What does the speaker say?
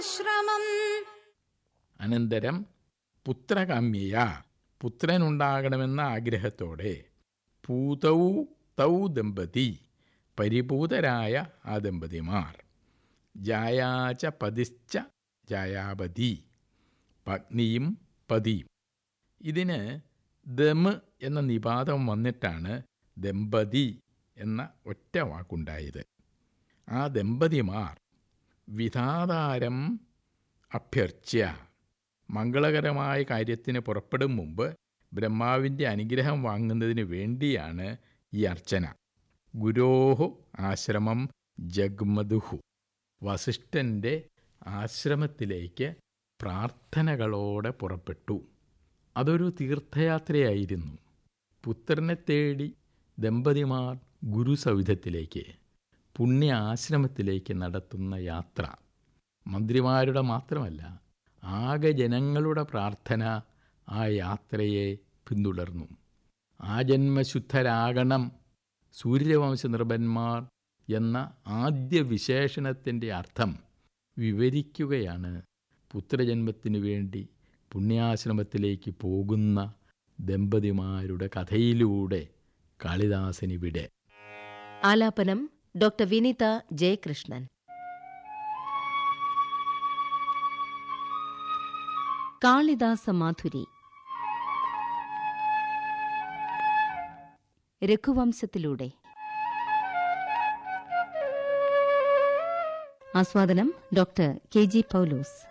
ശ്രമം അനന്തരം പുത്രകാമ്യയ പുത്രനുണ്ടാകണമെന്ന ആഗ്രഹത്തോടെ പൂതൗ തൗ ദമ്പതി പരിപൂതരായ ആ ദമ്പതിമാർ ജായാച പതിശ്ച ജായാപതി പത്നിയും പതിയും ഇതിന് ദമ് എന്ന നിപാതം വന്നിട്ടാണ് ദമ്പതി എന്ന ഒറ്റ വാക്കുണ്ടായത് ആ ദമ്പതിമാർ വിധാതാരം അഭ്യർച്ച്യ മംഗളകരമായ കാര്യത്തിന് പുറപ്പെടും മുമ്പ് ബ്രഹ്മാവിൻ്റെ അനുഗ്രഹം വാങ്ങുന്നതിന് വേണ്ടിയാണ് ഈ അർച്ചന ഗുരോഹു ആശ്രമം ജഗ്മതുഹു വസിഷ്ഠൻ്റെ ആശ്രമത്തിലേക്ക് പ്രാർത്ഥനകളോടെ പുറപ്പെട്ടു അതൊരു തീർത്ഥയാത്രയായിരുന്നു പുത്രനെ തേടി ദമ്പതിമാർ ഗുരുസൗധത്തിലേക്ക് പുണ്യ ആശ്രമത്തിലേക്ക് നടത്തുന്ന യാത്ര മന്ത്രിമാരുടെ മാത്രമല്ല ആകെ ജനങ്ങളുടെ പ്രാർത്ഥന ആ യാത്രയെ പിന്തുടർന്നു ആ ജന്മശുദ്ധരാകണം സൂര്യവംശ നിർഭന്മാർ എന്ന ആദ്യ വിശേഷണത്തിൻ്റെ അർത്ഥം വിവരിക്കുകയാണ് പുത്രജന്മത്തിനു വേണ്ടി പുണ്യാശ്രമത്തിലേക്ക് പോകുന്ന ദമ്പതിമാരുടെ കഥയിലൂടെ കാളിദാസനിവിടെ ആലാപനം ഡോക്ടർ വിനിത ജയകൃഷ്ണൻ കാളിദാസ മാധുരി രഘുവംശത്തിലൂടെ ആസ്വാദനം ഡോക്ടർ കെ ജി പൗലോസ്